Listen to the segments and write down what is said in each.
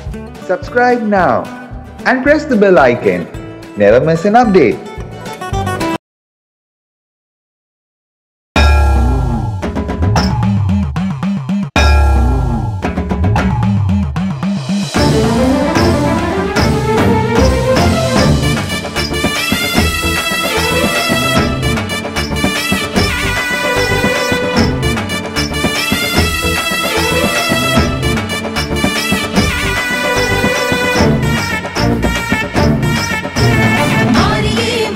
Subscribe now and press the bell icon. Never miss an update. மாரியே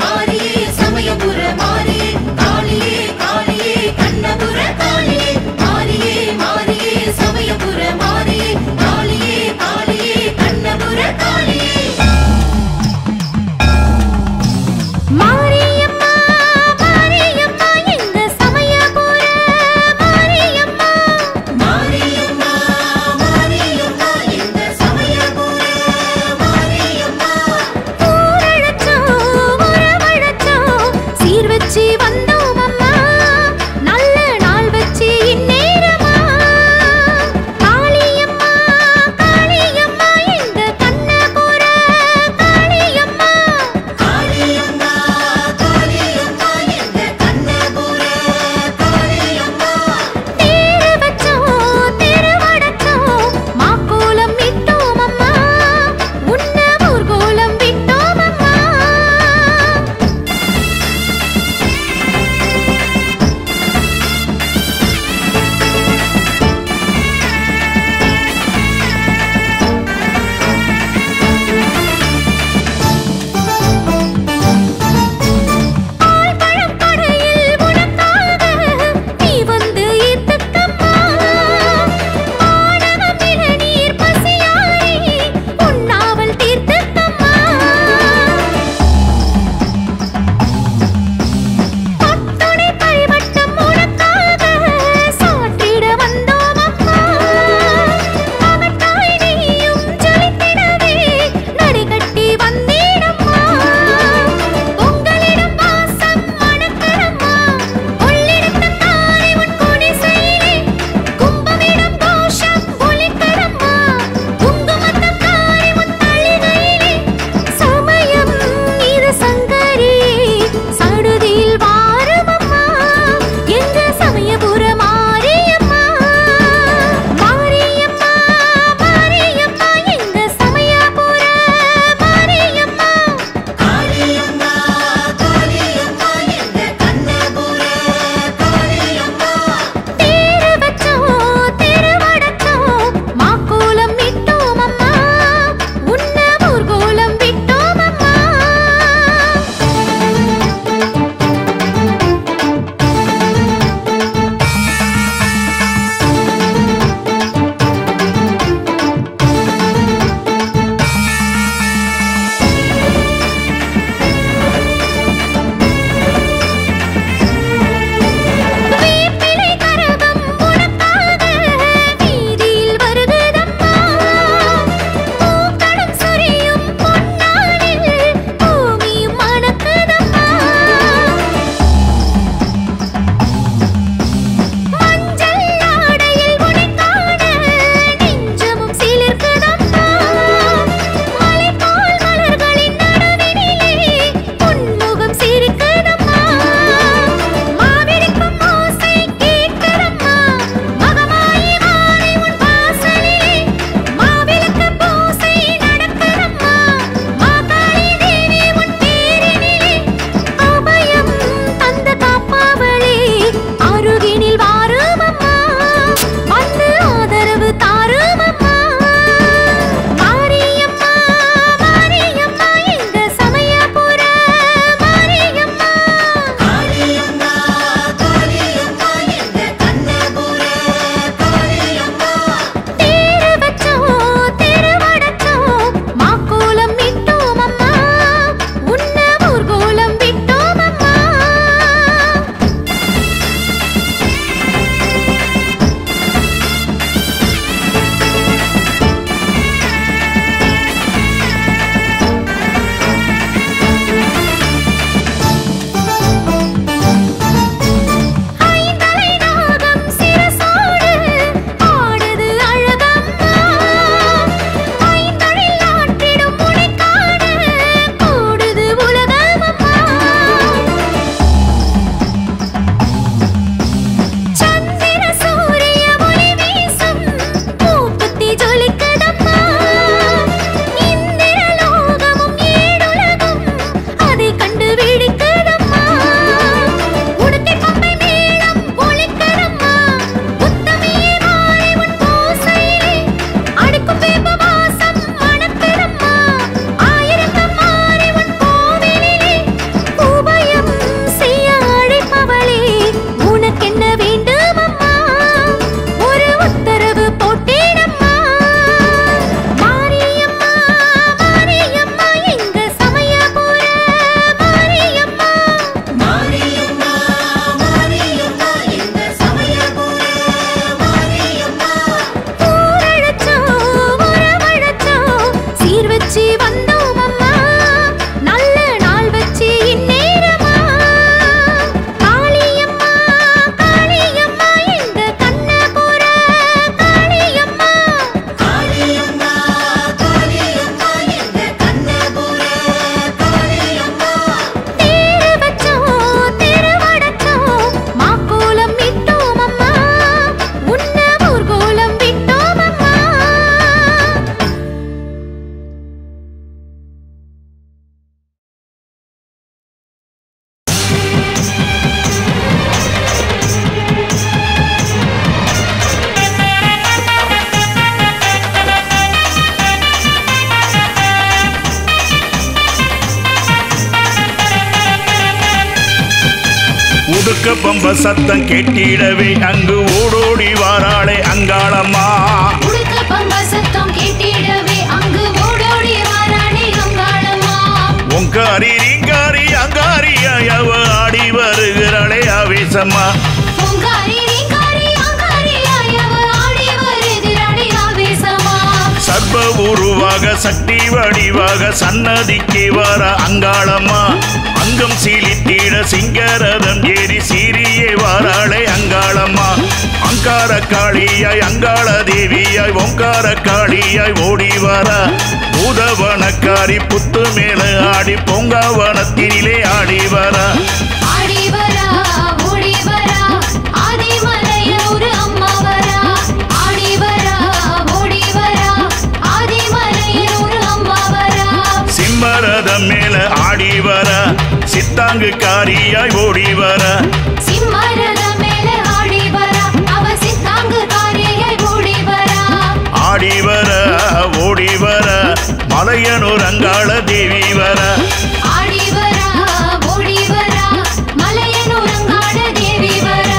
பம்ப சத்தம் கேட்டிடவே அங்கு ஓடோடி வாராளே அங்காளம்மா உடுக்க பம்ப சத்தம் கேட்டிடவே அங்கு ஓடோடி வாராளே அங்காளம்மா உங்காரி ரீங்காரி அங்காரியாய் அவ ஆடி வருகிறாளே ஆவேசம்மா பொங்காரி ரீங்காரி அங்காரியாய் அவ ஆடி வருகிறாளே ஆவேசமா சர்வ உருவாக சக்தி வடிவாக சன்னதிக்கு வர அங்காளம்மா அங்கம் சீலித்திட சிங்கரதம் ஏறி சீரியே வாராளே அங்காளம்மா அங்கார காளியாய் அங்காள தேவியாய் ஓங்கார காளியாய் ஓடி வர பூதவனக்காரி புத்து மேல ஆடி பொங்காவனத்தினிலே ஆடி வர ஆடி வரா ஓடி வரா ஆதிமலையூர் அம்மா வரா ஆடி வரா ஓடி வரா ஆதிமலையூர் அம்மா வரா சிம்மரதம் மேல ஆடி வர சித்தாங்கு காரியாய் ஓடி வர சிம்மரத மேல ஆடி வரா அவ சித்தாங்கு காரியை ஓடி வரா ஆடி வர ஓடி வர மலையனூர் அங்காள தேவி வர ஆடி வரா ஓடி வரா மலையனூர் அங்காள தேவி வரா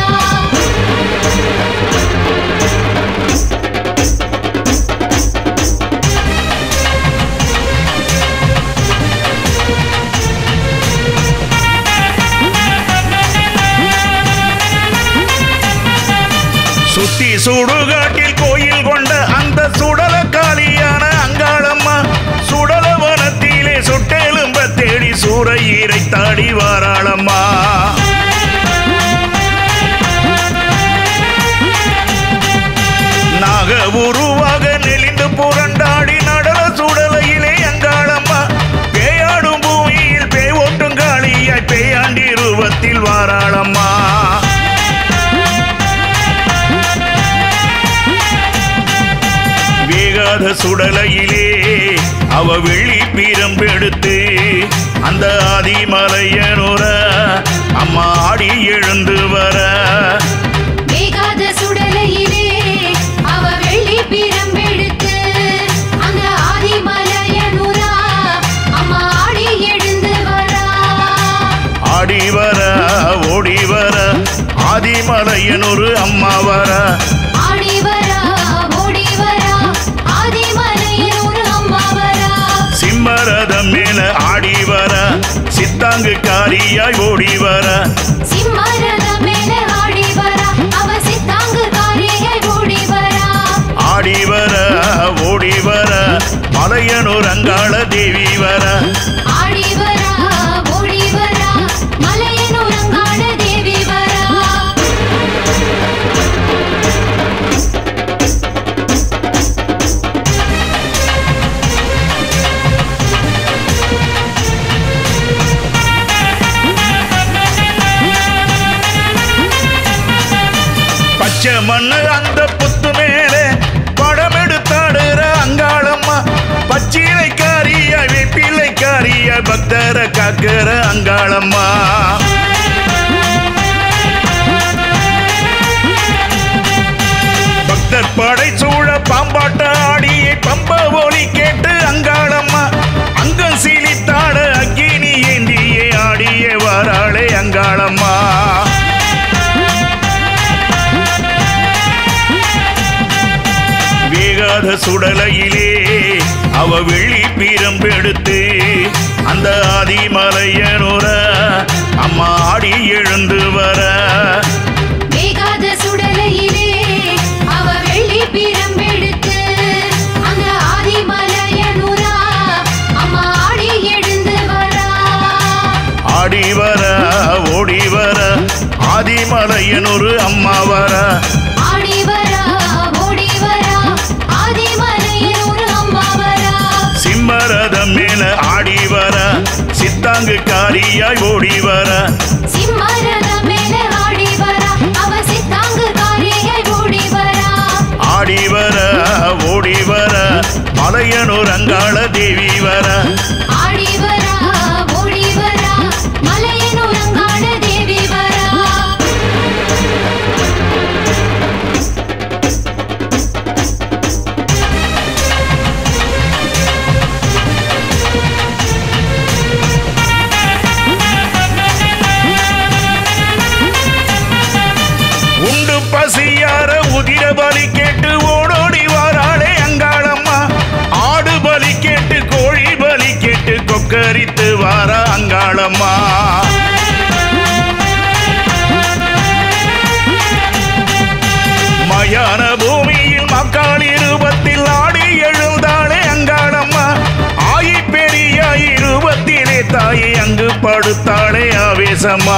சுத்தி சுடுகாட்டில் கோயில் கொண்ட அந்த சுடல காளியான அங்காளம்மா சுடல வனத்திலே சுட்டெலும்ப தேடி சூறையீரை தாடி வாராளம்மா நாக உருவாக நெளிந்து புரண்டாடி நடன சுடலையிலே அங்காளம்மா பேயாடும் பூமியில் பேய் ஓட்டும் காளியாய் பேயாண்டி ரூபத்தில் வாராளம்மா வேகாத சுடலையிலே அவ வெள்ளி பீரம்பெடுத்து அந்த ஆதிமலையனுர அம்மா ஆடி எழுந்து வர வேகாத சுடலையிலே அவ வெள்ளி பிரம்பெடுத்து அந்த ஆதிமலையனுரா அம்மா ஆடி எழுந்து வரா ஆடி வர ஓடி வர ஆதிமலையனொரு அம்மா வர ஆடி வரா ஓடி வரா ஆதிமலையனூர் அம்மா வரா சிம்மரதம் மேல ஆடி வர சித்தாங்கு காரியாய் ஓடி வர சிம்மரத மேல ஆடி வரா அவ சித்தாங்கு காரியை ஓடி வரா ஆடி வர ஓடி வர மலையனூர் அங்காள தேவி வர ஆடி வரா ஓடி வரா மலையனூர் அங்காள தேவி வரா பச்சை மண்ணு அந்த புத்து மேலே படம் எடுத்தாடுற அங்காளம்மா பச்சிலை காரிய வேப்பிலை காரிய பக்தர காக்கிற அங்காளம்மா பக்தர் படை சூழ பாம்பாட்ட ஆடியை பம்ப ஒலி கேட்டு அங்காளம்மா அங்கம் சீலித்தாட அக்கினி ஏந்தியே ஆடியே வராளே அங்காளம்மா வேகாத சுடலையிலே அவ வெள்ளி பீரம்பெடுத்து அந்த ஆதிமலையனுர அம்மா ஆடி எழுந்து வர வேகாத சுடலையிலே அவ வெள்ளி பிரம்பெடுத்து அந்த ஆதிமலையனுரா அம்மா ஆடி எழுந்து வரா ஆடி வர ஓடி வர ஆதிமலையனொரு அம்மா வர ஆடி வரா ஓடி வரா ஆதிமலையனூர் அம்மா வரா சிம்மரதம் மேல ஆடி வர சித்தாங்கு காரியாய் ஓடி வர சிம்மரத மேல ஆடி வரா அவ சித்தாங்கு காரியை ஓடி வரா ஆடி வர ஓடி வர மலையனூர் அங்காள தேவி வர ஆடி வரா ஓடி வரா மலையனூர் அங்காள தேவி வரா ஆடி அலங்கரித்து வார அங்காளம்மா மயான பூமியில் மக்கள் இருபத்தில் ஆடி எழுந்தாளே அங்காளம்மா ஆயி பெரிய இருபத்திலே தாயை அங்கு படுத்தாளே ஆவேசமா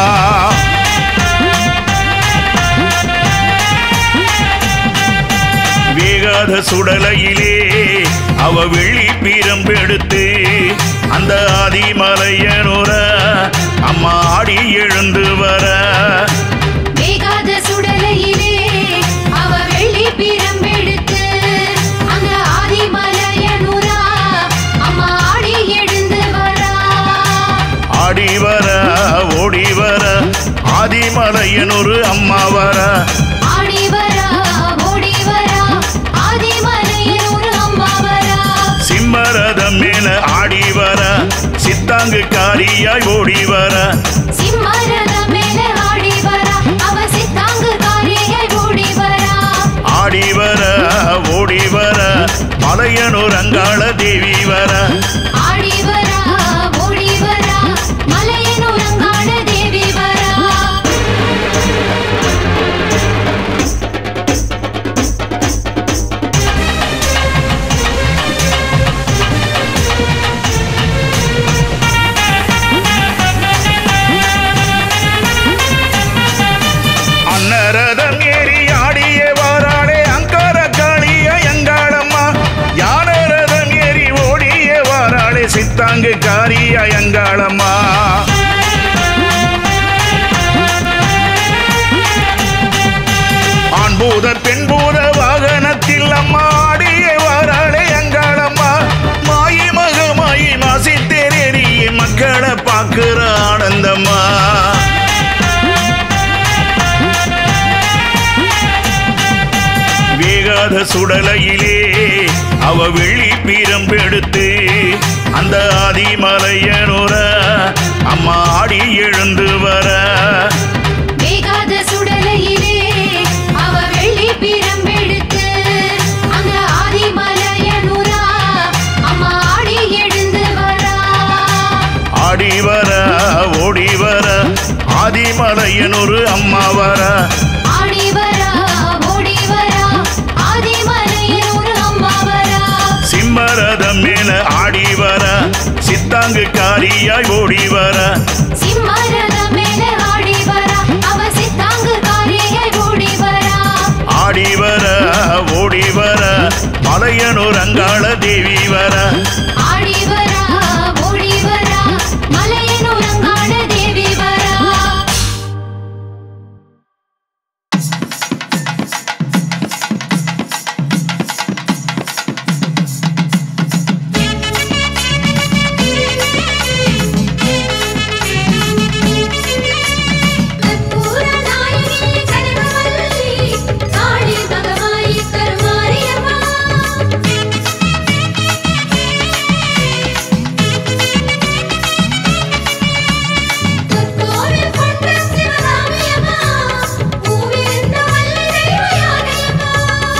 வேகாத சுடலையிலே அவ வெள்ளி பீரம்பெடுத்து அந்த ஆதிமலையனுர அம்மா ஆடி எழுந்து வர வேகாத சுடலையிலே அவ வெள்ளி பிரம்பெடுத்து அந்த ஆதிமலையனுரா அம்மா ஆடி எழுந்து வரா ஆடி வர ஓடி வர ஆதிமலையனொரு அம்மா வர ஆடி வரா ஓடி வரா ஆதிமலையனூர் அம்மா வரா சிம்மரதம் மேல ஆடி வர சித்தாங்கு காரியாய் ஓடி வர சிம்மரத மேல ஆடி வரா அவ சித்தாங்கு காரியை ஓடி வரா ஆடி வர ஓடி வர மலையனூர் அங்காள தேவி வர ஆடி வரா ஓடி வரா மலையனூர் அங்காள தேவி வரா அன்னரதம் ஏறி ஆடிய வாராளே அங்கார காளிய எங்காளம்மா யானரதம் ஏறி ஓடிய வாராளே சித்தாங்கு காரிய எங்காளம்மா ஆண்பூத பெண்பூத வாகனத்தில் அம்மா ஆடிய வாராளே எங்காளம்மா மாயி மகமாயி மாசித்தேரிய மக்களை பார்க்கிற ஆனந்தம்மா வேகாத சுடலையிலே அவ வெள்ளி பீரம்பெடுத்து அந்த ஆதிமலையனுர அம்மா ஆடி எழுந்து வர வேகாத சுடலையிலே அவ வெள்ளி பிரம்பெடுத்து அந்த ஆதிமலையனுரா அம்மா ஆடி எழுந்து வரா ஆடி வர ஓடி வர ஆதிமலையனொரு அம்மா வர ஆடி வரா ஓடி வரா ஆதிமலையனூர் அம்மா வரா சிம்மரதம் மேல ஆடி வர சித்தாங்கு காரியாய் ஓடி வர சிம்மரத மேல ஆடி வரா அவ சித்தாங்கு காரியை ஓடி வரா ஆடி வர ஓடி வர மலையனூர் அங்காள தேவி வர ஆடி வரா ஓடி வரா மலையனூர் அங்காள தேவி வரா கற்பூரநாயகி கனகவல்லி காளி மகமாயி கருமாரியம்மா கோவில் கொண்ட சிவகாமியம்மா பூவிருந்த வள்ளி தெய்வயானையம்மா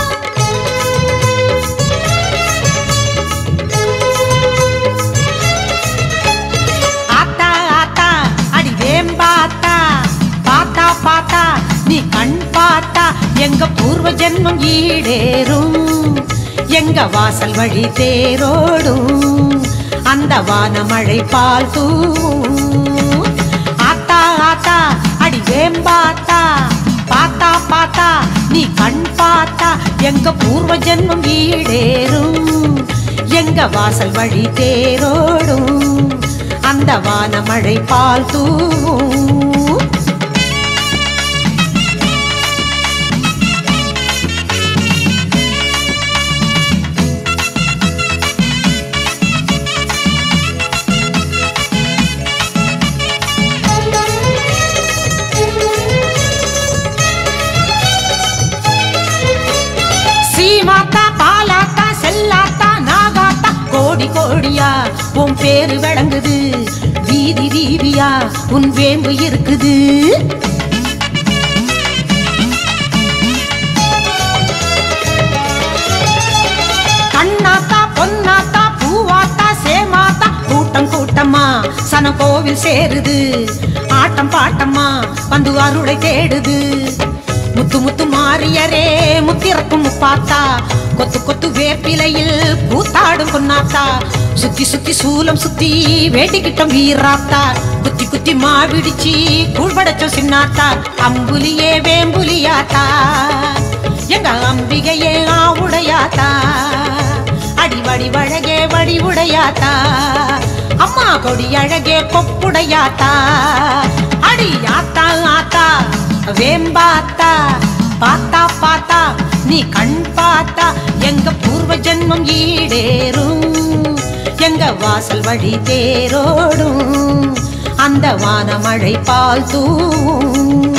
ஆத்தா ஆத்தா அடி வேம்பாத்தா பாத்தா பாத்தா நீ கண் பார்த்தா எங்க பூர்வ ஜென்மம் ஈடேறும் எங்க வாசல் வழி தேரோடும் அந்த வானமழை பால் தூவும் ஆத்தா ஆத்தா அடி வேம்பாத்தா பாத்தா பாத்தா நீ கண் பார்த்தா எங்க பூர்வ ஜென்மம் ஈடேறும் எங்க வாசல் வழி தேரோடும் அந்த வானமழை பால் தூவும் சீமாத்தா பாலாத்தா செல்லாத்தா நாகாத்தா கோடி கோடியா உன் பேரு விளங்குது வீதி வீதியா உன் வேம்பு இருக்குது கண்ணாத்தா பொன்னாத்தா பூவாத்தா சேமாத்தா கூட்டம் கூட்டமா மனம் கோவில் சேருது ஆட்டம் பாட்டம்மா வந்து அருளை தேடுது முத்து முத்து மாறியரே முத்திறக்கும் முப்பாத்தா கொத்து கொத்து வேப்பிலையில் கூத்தாடும் பொன்னாத்தா சுத்தி சுத்தி சூலம் சுத்தி வேட்டிக்கிட்டம் வீராத்தா குத்தி குத்தி மாவிடிச்சி கூழ்படைச்சோம் சின்னாத்தா அம்புலியே வேம்புலியாத்தா எங்க அம்பிகையே ஆவுடையாத்தா அடி வடி வழகே வடி உடையாத்தா அம்மா கொடி அழகே கொப்புடையாத்தா அடி ஆத்தா ஆத்தா வேம்பாத்தா பாத்தா பாத்தா நீ கண் பார்த்தா எங்க பூர்வ ஜென்மம் ஈடேறும் எங்க வாசல் வழி தேரோடும் அந்த வானமழை பால் தூவும்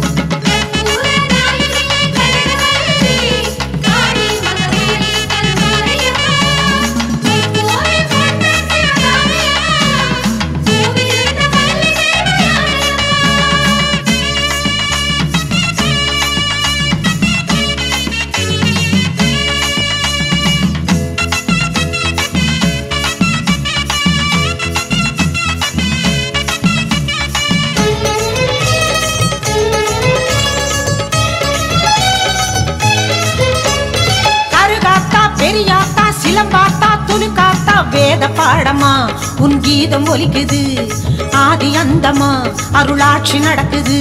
கருகாத்தா பெரியாத்தா சிலம்பாத்தா துணுக்காத்தா வேத பாடமா உன் கீதம் ஒலிக்குது ஆதி அந்தமா அருளாட்சி நடக்குது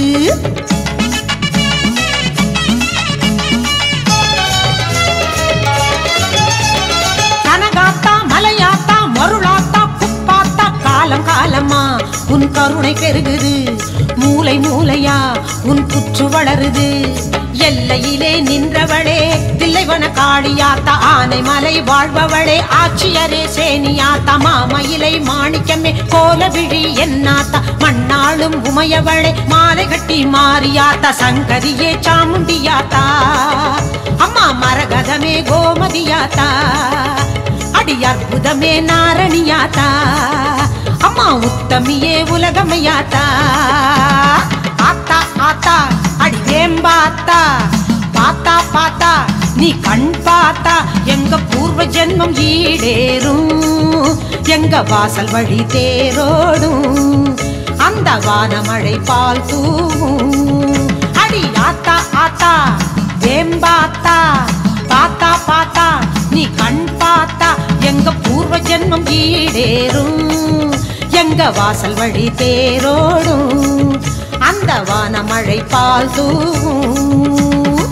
கனகாத்தா மலையாத்தா மருளாத்தா குப்பாத்தா காலம் காலமா உன் கருணை பெருகுது மூலை மூலையா உன் புற்று வளருது எல்லையிலே நின்றவளே தில்லைவன காளியாத்தா ஆனை மலை வாழ்பவளே ஆட்சியரே சேனியாத்தா மாமயிலை மாணிக்கமே கோலவிழி என்னாத்தா மண்ணாளும் உமையவளே மாலை கட்டி மாறியாத்தா சங்கரியே சாமுண்டியாத்தா அம்மா மரகதமே கோமதியாத்தா அடி அற்புதமே நாரணியாத்தா அம்மா உத்தமியே உலகமையாத்தா ஆத்தா ஆத்தா அடி வேம்பாத்தா பாத்தா பாத்தா நீ கண் பார்த்தா எங்க பூர்வ ஜென்மம் ஈடேறும் எங்க வாசல் வழி தேரோடும் அந்த வானமழை பால் தூவும் அடி ஆத்தா ஆத்தா வேம்பாத்தா பாத்தா பாத்தா நீ கண் பார்த்தா எங்க பூர்வ ஜென்மம் ஈடேறும் எங்க வாசல் வழி தேரோடும் அந்த வானமழை பால் தூவும்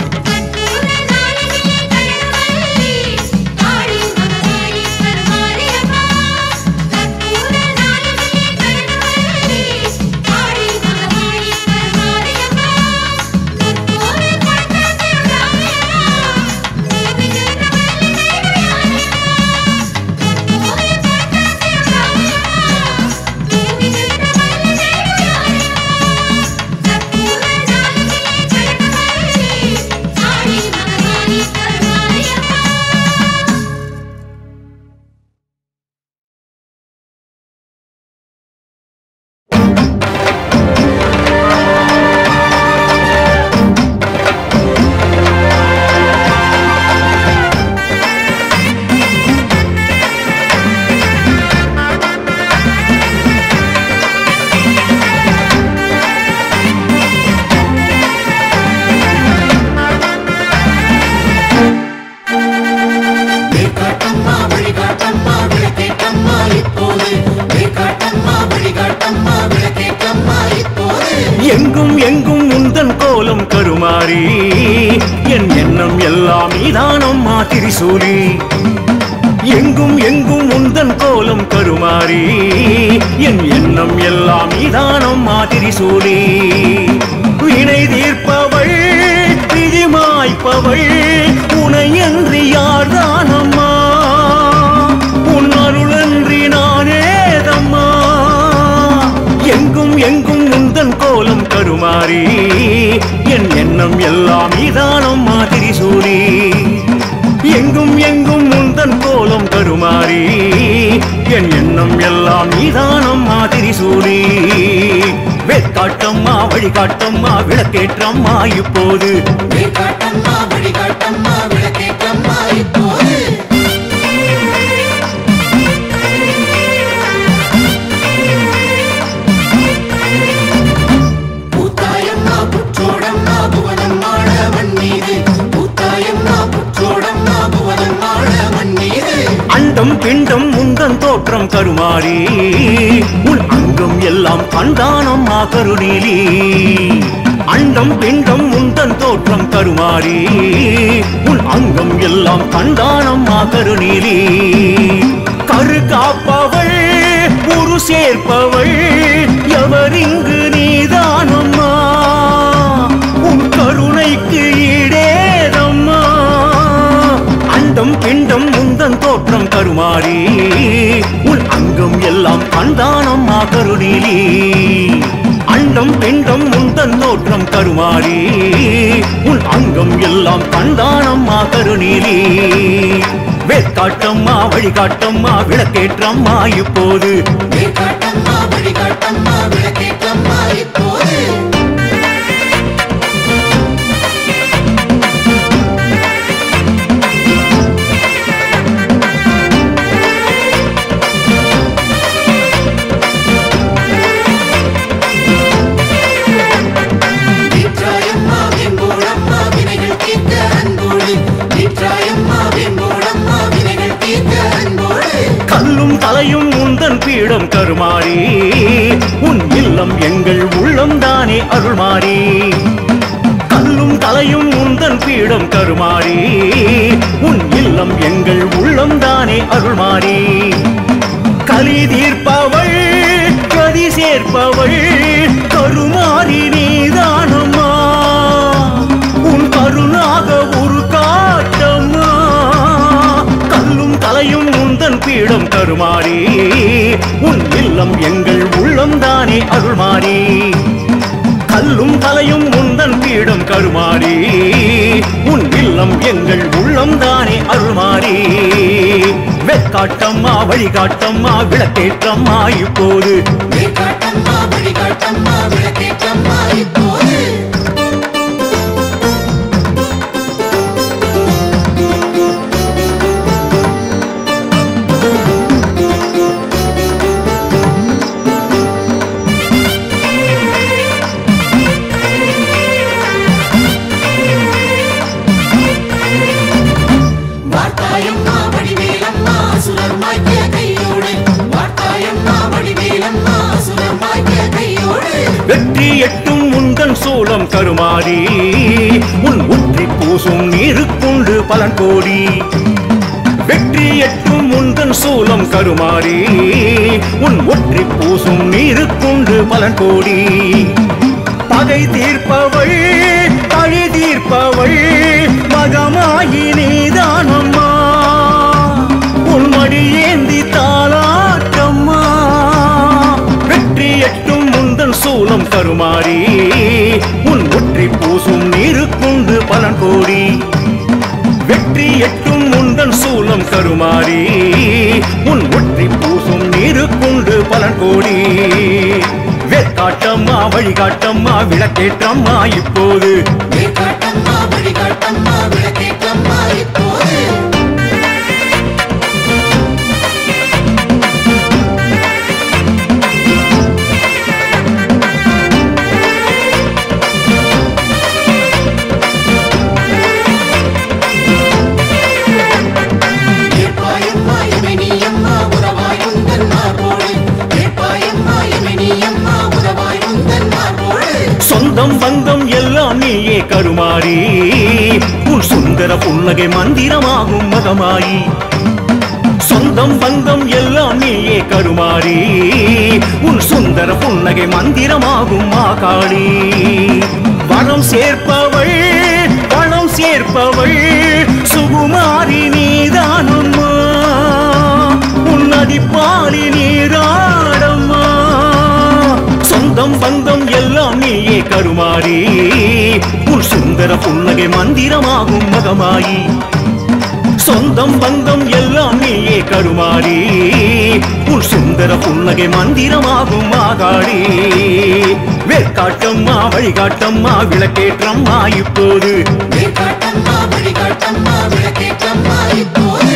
வேக்காட்டம்மா வழிகாட்டம்மா விளக்கேட்டம்மா இப்போது வேக்காட்டம்மா வழிகாட்டம்மா விளக்கேட்டம்மா இப்போது எங்கும் எங்கும் உந்தன் கோலம் கருமாறி என் எண்ணம் எல்லாம் நீதானம்மா திரிசூலி எங்கும் எங்கும் உந்தன் கோலம் கருமாறி என் எண்ணம் எல்லாம் நீதானம்மா திரிசூலி வினை தீர்ப்பவள் விதி மாய்ப்பவள் உனையன்றி யார்தானம்மா உன் அருளன்றி நானேதம்மா எங்கும் எங்கும் உந்தன் கோலம் கருமாறி என் எண்ணம் எல்லாம் நீதானம் மாதிரி சூடி எங்கும் எங்கும் உந்தன் கோலம் கருமாறி என் எண்ணம் எல்லாம் நீதானம் மாதிரி சூடி வேட்காட்டம்மா வழிகாட்டம்மா விளக்கேற்றம்மா இப்போது வேக்காட்டம்மா வழிகாட்டம்மா விளக்கேட்டம்மா இப்போது ஆ அண்டம் பிண்டம் முந்தன் தோற்றம் கருமாறி உன் அங்கம் எல்லாம் கண்டானம்மா கருணீலி அண்டம் பிண்டம் முந்தன் தோற்றம் கருமாறி உன் அங்கம் எல்லாம் கண்டானம்மா கருணீலி கரு காப்பவள் உரு சேர்ப்பவள் எவரிங்கு நீதானம்மா உன் கருணைக்கு ஈடேதம்மா அண்டம் பிண்டம் முந்தன் தோற்றம் கருமாறி உன் அங்கம் எல்லாம் கண்டானம்மா கருணீலி அண்டம் பிண்டம் முந்தன் தோற்றம் கருமாறி உன் அங்கம் எல்லாம் கண்டானம்மா கருணீலி வேற்காட்டம்மா வழிகாட்டம்மா விளக்கேற்றம்மா இப்போது காட்டம்மா வழிகாட்டம்மா விளக்கேற்றம்மா இப்போது நீற்றாயம்மா வெம்போடம்மா வினைகள் தீர்க்க அன்போடு நீற்றாயம்மா வெம்போடம்மா வினைகள் தீர்க்க அன்போடு கல்லும் தலையும் உந்தன் பீடம் கருமாறி உன் இல்லம் எங்கள் உள்ளம் தானே அருள்மாறி கல்லும் தலையும் உந்தன் பீடம் கருமாறி உன் இல்லம் எங்கள் உள்ளம் தானே அருள்மாறி கலி தீர்ப்பவள் கதி சேர்ப்பவள் கருமாறி நீதானம்மா உன் கருணாக ஒரு காட்டம்மா கல்லும் தலையும் உந்தன் பீடம் கருமாறி உன் இல்லம் எங்கள் உள்ளம் தானே அருள்மாறி கல்லும் தலையும் உந்தன் பீடம் கருமாறி உன் இல்லம் எங்கள் உள்ளம் தானே அருள்மாறி வெக்காட்டம்மா வழிகாட்டம்மா விளக்கேற்றம்மா இப்போது காட்டம்மா வழிகாட்டம்மா விளக்கேற்றம்மா இப்போது வார்த்தாயம்மா வடிவேலம்மா அசுரர் மாய்க்க கையோடு வார்த்தாயம்மா வடிவேலம்மா அசுரர் மாய்க்க கையோடு வெற்றி எட்டும் உந்தன் சூளம் கருமாறி உன் உற்றி பூசும் நீருக்குண்டு பலன் கோடி வெற்றி எட்டும் உந்தன் சூலம் கருமாறி உன் ஒற்றி பூசும் நீருக்குண்டு பலன் கோடி பகை தீர்ப்பவள் பழி தீர்ப்பவள் மகமாயி நீதானம்மா உன் மடி ஏந்தி தாளாட்டம்மா வெற்றி எட்டும் முந்தன் சூலம் கருமாறி உன் ஒற்றி பூசும் நீருக்குண்டு பலன் கோடி வெற்றி எட்டும் முந்தன் சூலம் கருமாறி உன் ஒற்றி பூசும் நீருக்குண்டு பலன் கோடி வேற்காட்டம்மா வழிகாட்டம்மா விளக்கேற்றம்மா இப்போது காட்டம்மா வழிகாட்டம்மா விளக்கேற்றம்மா இப்போது ஏற்பாயம்மா எமனியம்மா உறவாயுந்தன் மார்போடு ஏற்பாயம்மா எமனியம்மா உறவாயுந்தன் மார்போடு சொந்தம் பந்தம் எல்லாம் நீயே கருமாறி உன் சுந்தர புன்னகை மந்திரமாகும் மகமாயி சொந்தம் பந்தம் எல்லாம் நீயே கருமாறி உன் சுந்தர புன்னகை மந்திரமாகும் மாகாளி வனம் சேர்ப்பவள் பணம் சேர்ப்பவள் சுகுமாரி நீதானம்மா உன்னதி பாலி நீராடம்மா சொந்தம் பந்தம் எல்லாம் நீயே கருமாறி உன் சுந்தர புன்னகை மந்திரமாகும் மகமாயி சொந்தம் பந்தம் எல்லாம் நீயே கருமாறி உன் சுந்தர புன்னகை மந்திரமாகும் மாகாடி வேற்காட்டம்மா வழிகாட்டம்மா விளக்கேற்றம்மா இப்போது காட்டம்மா வழிகாட்டம்மா விளக்கேற்றம்மா இப்போது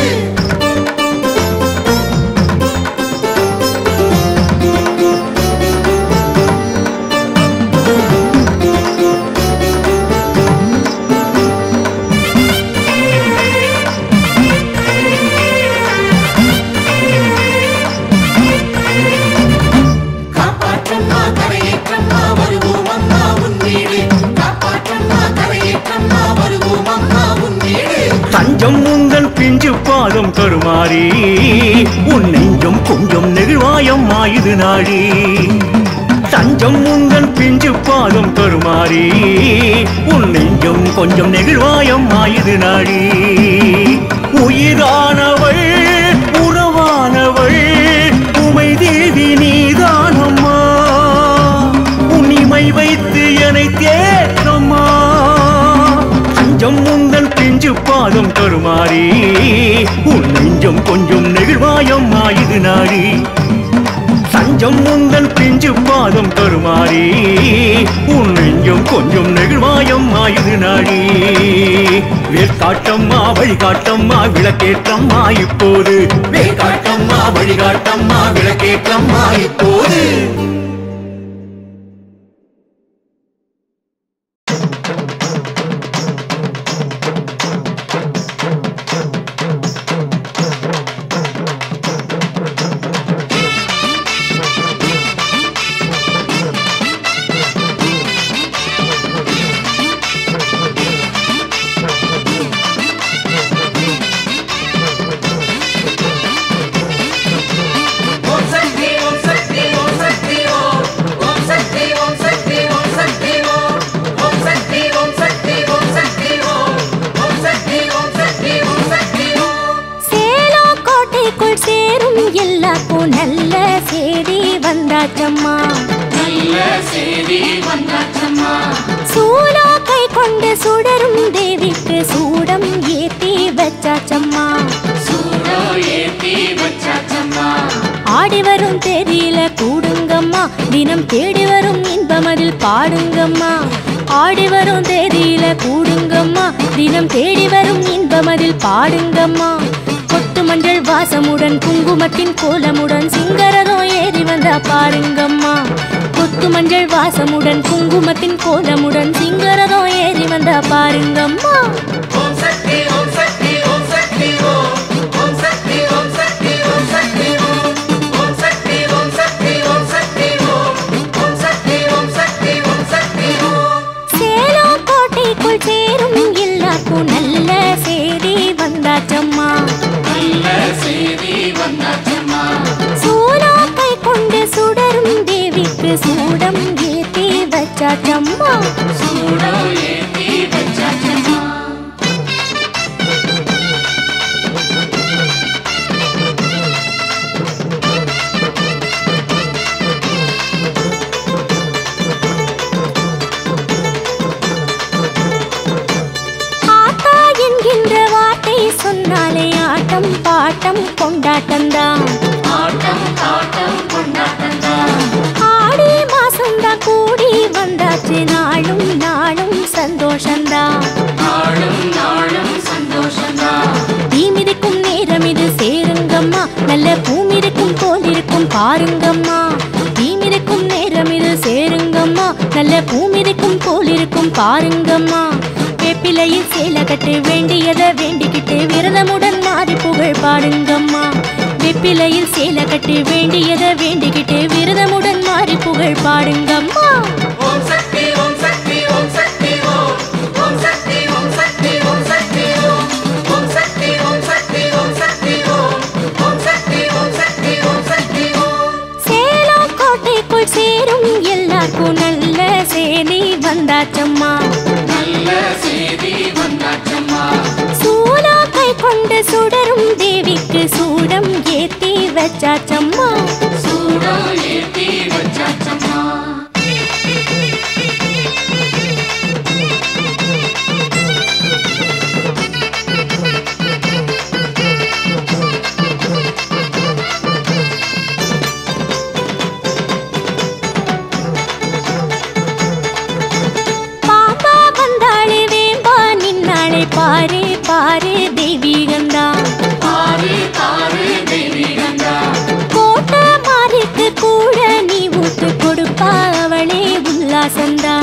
கருமாறி உன் நெஞ்சம் கொஞ்சம் நெகிழ்வாயம்மா இது நாடி தஞ்சம் உங்கள் பிஞ்சு பாதம் கருமாறி உன் நெஞ்சம் கொஞ்சம் நெகிழ்வாயம்மா இது நாடி உயிரானவள் உறவானவள் உமை தேவி நீதானம்மா உன்னிமை வைத்து என்னை தேற்றம்மா அஞ்சம் உந்தன் பிஞ்சு பாதம் கருமாறி உன் நெஞ்சம் கொஞ்சம் நெகிழ்வாயம்மா இது நாடி சஞ்சம் உந்தன் பிஞ்சு பாதம் கருமாறி உன் நெஞ்சம் கொஞ்சம் நெகிழ்வாயம்மா இது நாடி வேற்காட்டம்மா வழிகாட்டம்மா விளக்கேற்றம்மா இப்போது வேற்காட்டம்மா வழிகாட்டம்மா விளக்கேற்றம்மா இப்போது சேலோ கோட்டைக்குள் சேரும் எல்லாருக்கும் நல்ல செய்தி வந்தாச்சம்மா சூலோ கை கொண்டு சுடரும் தேவிக்கு சூடம் ஏத்தி வச்சாச்சம்மா ஆடி வரும் தெரியல கூடுங்கம்மா தினம் தேடி வரும் இன்பம் அதில் பாடுங்கம்மா ஆடி வரும் தேதியில கூடுங்கம்மா தினம் தேடி வரும் இன்பம் அதில் பாடுங்கம்மா கொட்டு மஞ்சள் வாசமுடன் குங்குமத்தின் கோலமுடன் சிங்கரதம் ஏறி வந்தா பாருங்கம்மா கொத்து மஞ்சள் வாசமுடன் குங்குமத்தின் கோலமுடன் சிங்கரதம் ஏறி வந்தா பாருங்கம்மா சேலம் கோட்டைக்குள் சேரும் எல்லாருக்கும் நல்ல செய்தி வந்தாச்சம்மா சூலா கை கொண்டு சுடரும் தேவிக்கு சூடம் ஏத்தி வச்சாச்சம்மா ஆத்தா என்கின்ற வார்த்தை சொன்னாலே ஆட்டம் பாட்டம் கொண்டாட்டம்தான் ஆடி மாசம்தான் கூடி வந்தாச்சு நாளும் நாளும் சந்தோஷம்தான் தீமிதிக்கும் நேரம் இது சேருங்கம்மா நல்ல பூமிதிக்கும் போல் இருக்கும் பாருங்கம்மா தீமிதிக்கும் நேரம் இது சேருங்கம்மா நல்ல பூமிதிக்கும் போல் இருக்கும் பாருங்கம்மா வேப்பிலையில் சேலை கட்டு வேண்டியதை வேண்டிக்கிட்டு விரதமுடன் மாறி புகழ் பாடுங்கம்மா வெப்பிலையில் சேலை கட்டி வேண்டியதை வேண்டிக்கிட்டு விரதமுடன் மாறி புகழ் பாடுங்கம்மா சேலம் கோட்டைக்குள் சேரும் எல்லாருக்கும் நல்ல செய்தி வந்தாச்சம்மா சூலா கை கொண்டு சுடரும் தேவிக்கு சூடம் ஏத்தி வச்சாச்சம்மா பாப்பா வந்தாளே வேம்பா நின்னாளே பாரு பாரு தெய்வீகந்தா கோட்டை மாறிக்கு கூட நீ ஊத்து கொடுப்பா அவளே உல்லாசந்தா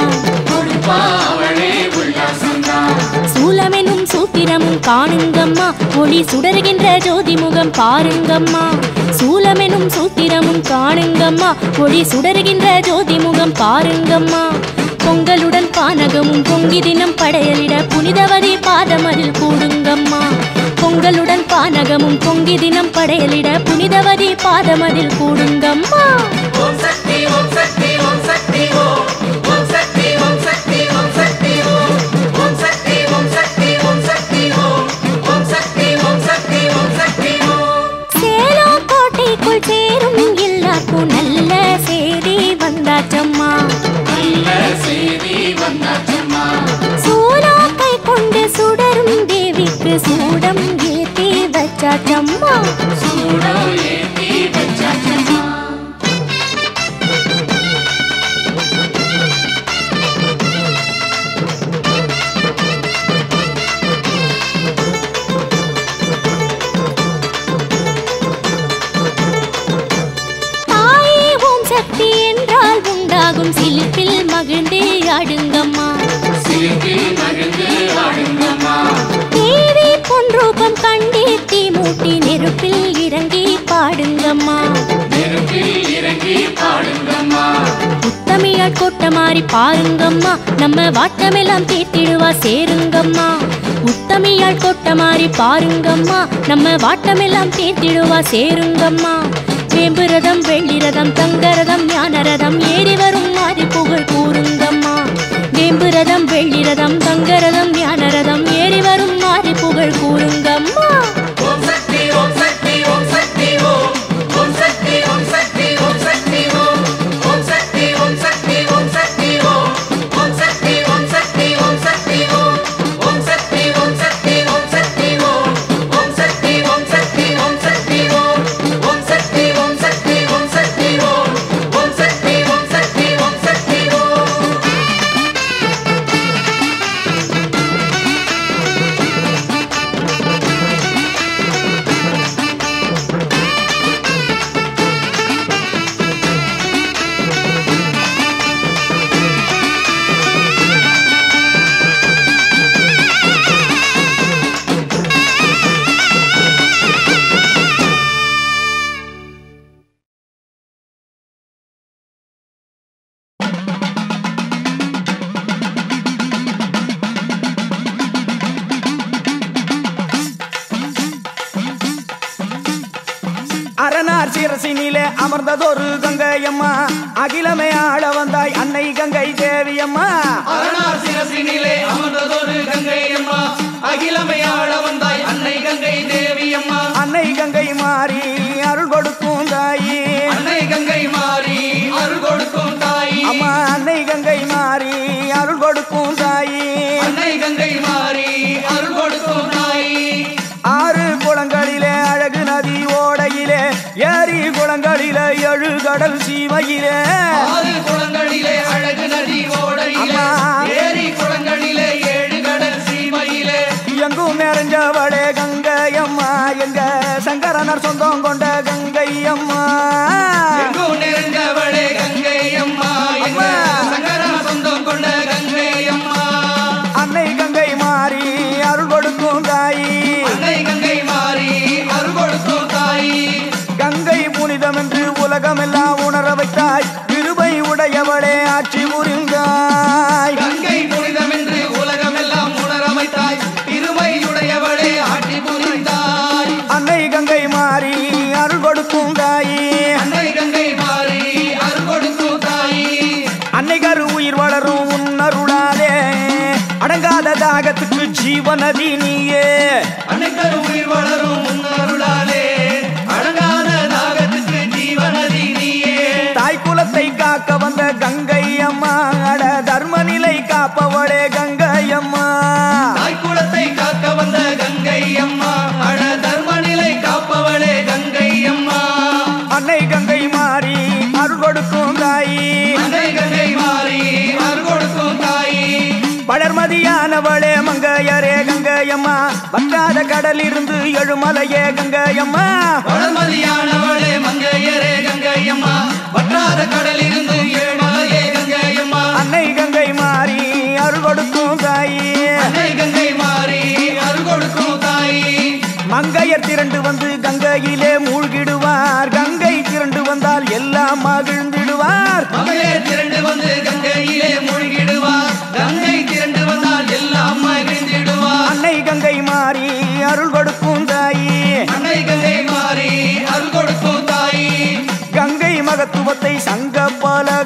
சூலமெனும் சூத்திரமும் காணுங்கம்மா ஒளி சுடருகின்ற ஜோதி முகம் பாருங்கம்மா சூலமெனும் சூத்திரமும் காணுங்கம்மா ஒளி சுடருகின்ற ஜோதி முகம் பாருங்கம்மா பொங்கலுடன் பானகமும் பொங்கி தினம் படையலிட புனிதவதி பாதமதில் கூடுங்கம்மா பொங்கல் பொங்கலுடன் பானகமும் பொங்கி தினம் படையலிட புனிதவதி பாதமதில் கூடுங்கம்மா ஓம் சக்தி ஓம் சக்தி ஓம் சக்தி ஓம் ஓம் சக்தி ஓம் சக்தி ஓம் சக்தி ஓம் ஓம் சக்தி ஓம் சக்தி ஓம் சக்தி ஓம் ஓம் சக்தி ஓம் சக்தி ஓம் சக்தி ஓம் சேலம் கோட்டைக்குள் சேரும் எல்லாருக்கும் நல்ல செய்தி வந்தாச்சம்மா நல்ல செய்தி வந்தாச்சம்மா சூலம் கை கொண்டு சுடரும் தேவிக்கு சூடம் ஏத்தி வச்சாச்சம்மா சூடோ ஏத்தி வச்சாச்சம்மா தாயே ஓம் சக்தி என்றால் உண்டாகும் சிலிப்பில் மகிழ்ந்து ஆடுங்கம்மா சிரிப்பில் மகிழ்ந்து ஆடுங்கம்மா தேவி பொன் ரூபம் கண்டே தீ மூட்டி நெருப்பில் இறங்கி பாடுங்கம்மா நெருப்பில் இறங்கி பாடுங்கம்மா உத்தமியால் கொட்ட மாறி பாருங்கம்மா நம்ம வாட்டமெல்லாம் தீர்த்திடுவா சேருங்கம்மா உத்தமியால் கொட்ட மாறி பாருங்கம்மா நம்ம வாட்டமெல்லாம் தீர்த்திடுவா சேருங்கம்மா வேம்பு ரதம் வெள்ளி ரதம் தங்க ரதம் ஞான ரதம் ஏறி வரும் மாறி புகழ் கூறுங்கம்மா வேம்பு ரதம் வெள்ளி ரதம் தங்க ரதம் ஞான ரதம் ஏறி வரும் மாறி புகழ் கூறுங்கம்மா ஓம் சக்தி ஓம் சக்தி ஓம் சக்தி ஓம் ஓம் சக்தி ஓம் சக்தி ஓம் சக்தி ஓம் ஓம் சக்தி ஓம் சக்தி ஓம் சக்தி ஓம் ஓம் சக்தி ஓம் சக்தி ஓம் சக்தி ஓம் ஓம் சக்தி ஓம் சக்தி ஓம் சக்தி ஓம் ஓம் சக்தி ஓம் சக்தி ஓம் சக்தி ஓம் ஓம் சக்தி ஓம் சக்தி ஓம் சக்தி ஓம் ஓம் சக்தி ஓம் சக்தி ஓம் சக்தி ஓம் அரணார் சிரசினிலே அமர்ந்ததொரு கங்கையம்மா அகிலமே ஆள வந்தாய் அன்னை கங்கை தேவியம்மா அரணார் சிரசினிலே அமர்ந்ததொரு கங்கை அம்மா அகிலமையாள வந்தாய் அன்னை கங்கை தேவி அம்மா அன்னை கங்கை மாறி அருள் கொடுக்கும் தாயி அன்னை கங்கை மாறி அருள் கொடுக்கும் தாயி அம்மா அன்னை கங்கை மாறி அருள் கொடுக்கும் தாயி அன்னை கங்கை மாறி அருள் கொடுக்கும் தாயி ஆறு குளங்களிலே அழகு நதி ஓடையிலே ஏரி குளங்களிலே எழு கடல் சீமையிலே ஆறு குளங்களிலே அழகு நதி ஓடையிலே அம்மா. ஏரி குளங்களிலே ஏழு கடல் சீமையிலே எங்கும் நிறைஞ்சவளே கங்கையம்மா எங்க சங்கரனர் சொந்தம் கொண்ட கங்கையம்மா எங்கும் நிறைந்தவளே கங்கை அம்மா எங்க அம்மா. சங்கரன சொந்தம் கொண்ட கங்கை அம்மா அன்னை கங்கை மாறி அருள் கொடுக்கும் தாயி அன்னை கங்கை மாறி அருள் கொடுக்கும் தாயி கங்கை புனிதம் என்று உலகமெல்லாம் உணர வைத்தாய் கிருபை உடையவளே ஆட்சி புரிந்தாய் கங்கை புனிதம் என்று உலகமெல்லாம் உணரமைத்தாய் திருமையுடையவளே ஆட்சி புரிந்தாய் அன்னை கங்கை மாறி அருள் கொடுக்கும் தாயி அன்னை கங்கை மாறி அருள் கொடுக்கும் தாயி அன்னை கரு உயிர் வளரும் உன்னருளாலே அடங்காத தாகத்துக்கு ஜீவநதி நீயே அன்னை கரு உயிர் வளரும் உன் அருளாலே அடங்காத தாகத்துக்கு ஜீவநதி நீயே தாய் குலத்தை காக்க வந்த கங்கை அம்மா அட தர்ம நிலை காப்பவளே கங்கை அம்மா தாய் குலத்தை காக்க வந்த கங்கை அம்மா அட தர்ம நிலை காப்பவளே கங்கை அம்மா அன்னை கங்கை மாறி அருள் கொடுக்கும் தாயி அன்னை கங்கை மாறி அருள் கொடுக்கும் தாயி வளர்மதியானவளே மங்கையரே கங்கையம்மா வற்றாத கடலிருந்து எழுமலையே கங்கையம்மா வளர்மதியானவளே மங்கையரே கங்கையம்மா வற்றாத கடலிருந்து ஏழ்மலையே கங்கையம்மா அன்னை கங்கை மாறி அருள் கொடுக்கும் தாயி அன்னை கங்கை மாறி அருள் கொடுக்கும் தாயி மங்கையர் திரண்டு வந்து கங்கையிலே மூழ்கிடுவார் கங்கை திரண்டு வந்தால் எல்லாம் மகிழ்ந்திடுவார் மகளிர் திரண்டு வந்து கங்கையிலே மூழ்கிடுவார் கங்கை திரண்டு வந்தால் எல்லாம் மகிழ்ந்திடுவார் அன்னை கங்கை மாறி அருள் கொடுக்கும்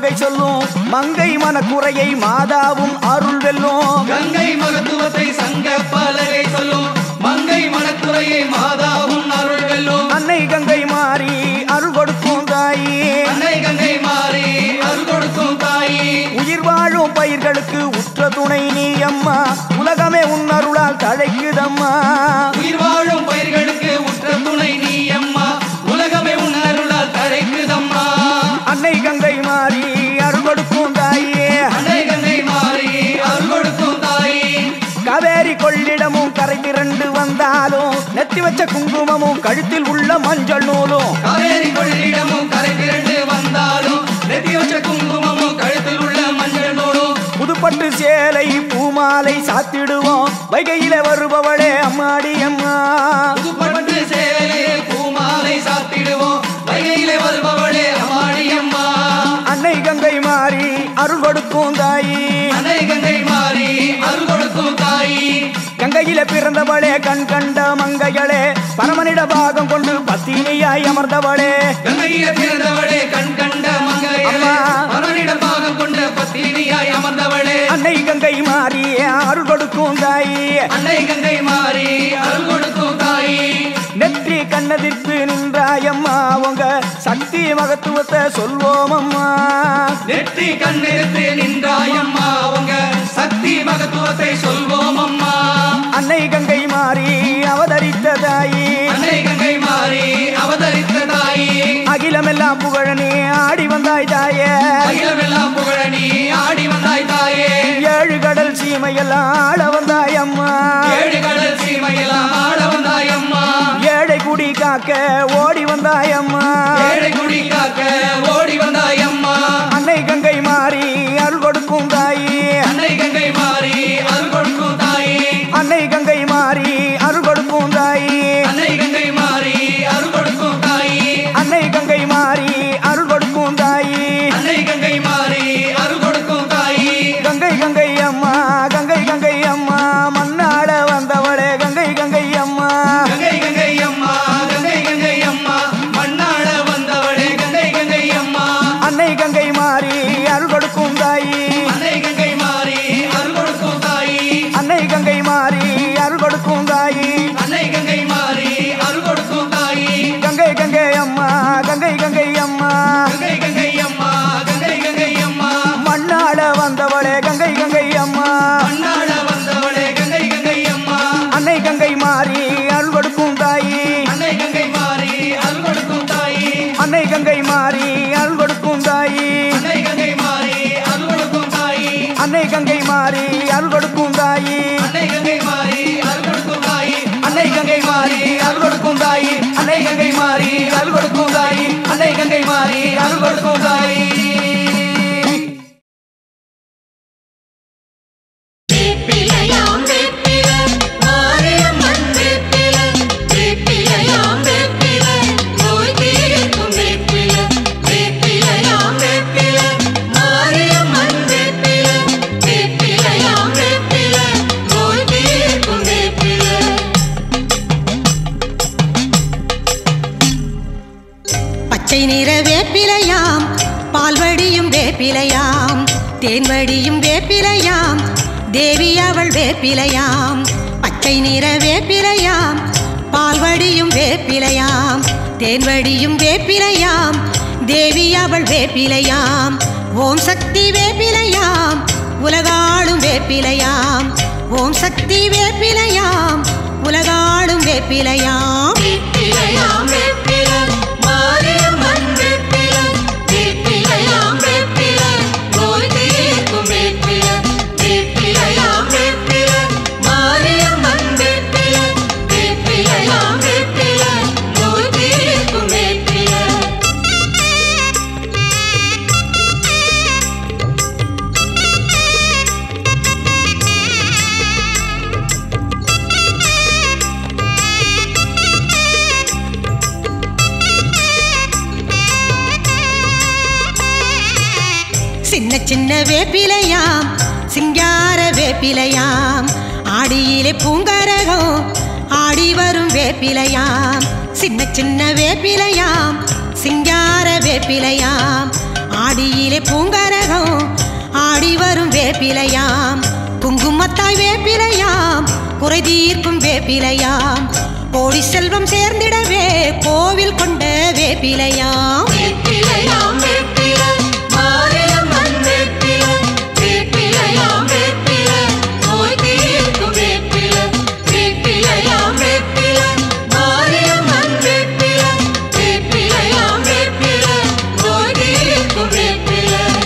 பலகை சொல்லும் மங்கை மனக்குறையை மாதாவும் அருள் வெல்லும் கங்கை மகத்துவத்தை சங்க பலகை சொல்லும் மங்கை மனக்குறையை மாதாவும் அருள் வெல்லும் அன்னை கங்கை மாறி அருள் கொடுக்கும் தாயி அன்னை கங்கை மாறி அருள் கொடுக்கும் தாயி உயிர் வாழும் பயிர்களுக்கு உற்ற துணை நீ அம்மா உலகமே உன் அருளால் தழைக்குதம்மா உயிர் வாழும் பயிர்களுக்கு உற்ற துணை நீ அம்மா உலகமே உன் அருளால் தழைக்குதம்மா அன்னை கங்கை மாறி அருள் கொடுக்கும் தாயே அன்னை கங்கை மாறி அருள் கொடுக்கும் தாயி காவேரி கொள்ளிடமும் கரை திரண்டு வந்தாலும் நெத்தி வச்ச குங்குமமும் கழுத்தில் உள்ள மஞ்சள் நூலும் காவேரி கொள்ளிடமும் கரை திரண்டு வந்தாலும் நெத்தி வச்ச குங்குமமும் கழுத்தில் உள்ள மஞ்சள் நூலும் புதுப்பட்டு சேலை பூமாலை சாத்திடுவோம் வைகையில வருபவளே அம்மாடி அம்மா புதுப்பட்டு சேலையே பூமாலை சாத்திடுவோம் வைகையிலே வருபவளே அம்மாடி அம்மா அன்னை கங்கை மாறி அருள் கொடுக்கும் தாயி அன்னை கங்கை மாறி அருள் கொடுக்கும் தாயி கங்கையில பிறந்தவளே கண் கண்ட மங்கைகளே பரமனிட பாகம் கொண்டு பத்தினியாய் அமர்ந்தவளே கங்கையில பிறந்தவளே கண் கண்ட மங்கையளே அம்மா. பரவனிடம் பாகம் கொண்ட பத்தினியாய் அமர்ந்தவளே அன்னை கங்கை மாறி அருள் கொடுக்கும் தாயி அன்னை கங்கை மாறி அருள் கொடுக்கும் தாயி நெற்றி கண்ணதிற்கு நின்றாயம்மா உங்க சக்தி மகத்துவத்தை சொல்வோம் அம்மா நெற்றி கண்ணெடுத்து நின்றாயம்மா அவங்க சக்தி மகத்துவத்தை சொல்வோம் அம்மா அன்னை கங்கை மாறி அவதரித்த தாயி அன்னை கங்கை மாறி அவதரித்த தாயி அகிலமெல்லாம் புகழ நீ ஆடி வந்தாய் தாயே அகிலமெல்லாம் புகழ நீ ஆடி வந்தாய் தாயே ஏழு கடல் சீமையெல்லாம் ஆள வந்தாய் அம்மா ஏழு கடல் சீமையெல்லாம் ஆட வந்தாய் அம்மா ஏழை குடி காக்க ஓடி வந்தாய் அம்மா ஏழை குடி காக்க ஓடி வந்தாய் அம்மா அன்னை கங்கை மாறி அருள் கொடுக்கும் தாயி அன்னை கங்கை மாறி அருள் கொடுக்கும் தாயி அன்னை கங்கை மாறி அருள் கொடுக்கும் தாயி அன்னை கங்கை மாறி அருள் கொடுக்கும் தாயி அன்னை கங்கை மாறி அருள் கொடுக்கும் தாயி அன்னை கங்கை மாறி அருள் கொடுக்கும் தாயி கங்கை கங்கை அம்மா கங்கை கங்கை அம்மா மண்ணாட வந்தவளே கங்கை கங்கை அம்மா கங்கை கங்கை அம்மா கங்கை கங்கை அம்மா மண்ணாட வந்தவளே கங்கை கங்கை அம்மா அன்னை கங்கை மாறி அருள் கொடுக்கும் தாயி அன்னை கங்கை மாறி அருள் கொடுக்கும் தாயி அன்னை கங்கை மாறி அருள் கொடுக்கும் தாயி அன்னை கங்கை மாறி அருள் கொடுக்கும் தாயி கங்கை கங்கை அம்மா கங்கை கங்கை அம்மா கங்கை கங்கை அம்மா கங்கை கங்கை அம்மா மண்ணாட வந்தவளே கங்கை கங்கை அம்மா மண்ணாட வந்தவளே கங்கை கங்கை அம்மா அன்னை கங்கை மாறி அருள் கொடுக்கும் தாயி அன்னை கங்கை மாறி அருள் கொடுக்கும் தாயி அன்னை கங்கை மாறி அருள் கொடுக்கும் தாயி அன்னை கங்கை மாறி அருள் கொடுக்கும் தாயி அன்னை கங்கை மாறி அருள் கொடுக்கும் தாயி அன்னை கங்கை மாறி அருள் கொடுக்கும் தாயி அன்னை கங்கை மாறி அருள் கொடுக்கும் தாயி அன்னை கங்கை மாறி அருள் கொடுக்கும் தாயி அன்னை கங்கை மாறி அருள் கொடுக்கும் தாயி வேப்பிலையாம் வேப்பில மாரியம்மன் வேப்பில வேப்பிலையாம் வேப்பில நோய் தீர்க்கும் வேப்பில வேப்பிலையாம் வேப்பில மாரியம்மன் வேப்பில வேப்பிலையாம் வேப்பில நோய் தீர்க்கும் வேப்பில பச்சை நிற வேப்பிலையாம் பால்வடியும் வேப்பிலையாம் தேன்வடியும் வேப்பிலையாம் தேவி அவள் வேப்பிலையாம் பச்சை நிற வேப்பிலையாம் பால்வடியும் வேப்பிலையாம் தேன்வடியும் வேப்பிலையாம் தேவி அவள் வேப்பிலையாம் ஓம் சக்தி வேப்பிலையாம் உலகாளும் வேப்பிலையாம் ஓம் சக்தி வேப்பிலையாம் உலகாளும் வேப்பிலையாம் வேப்பிலையாம் வேப்பில மாரியம்மன் வேப்பில வேப்பிலையாம் வேப்பில நோய் தீர்க்கும் வேப்பில வேப்பிலையாம் வேப்பில மாரியம்மன் வேப்பில வேப்பிலையாம் வேப்பில நோய் தீர்க்கும் வேப்பில சின்ன சின்ன வேப்பிலையாம் சிங்கார வேப்பிலையாம் ஆடியிலே பூங்கரகம் ஆடி வரும் வேப்பிலையாம் சின்ன சின்ன வேப்பிலையாம் சிங்கார வேப்பிலையாம் ஆடி ஆடியிலே பூங்கரகம் ஆடி வரும் வேப்பிலையாம் குங்குமத்தாய் வேப்பிலையாம் குறை தீர்க்கும் வேப்பிலையாம் கோடி செல்வம் சேர்ந்திடவே கோவில் கொண்ட வேப்பிலையாம் வேப்பிலையாம் வேப்பில மாரியம்மன் வேப்பில வேப்பிலையாம் வேப்பில நோய் தீர்க்கும் வேப்பில வேப்பிலையாம் வேப்பில மாரியம்மன் வேப்பில வேப்பிலையாம் வேப்பில நோய் தீர்க்கும் வேப்பில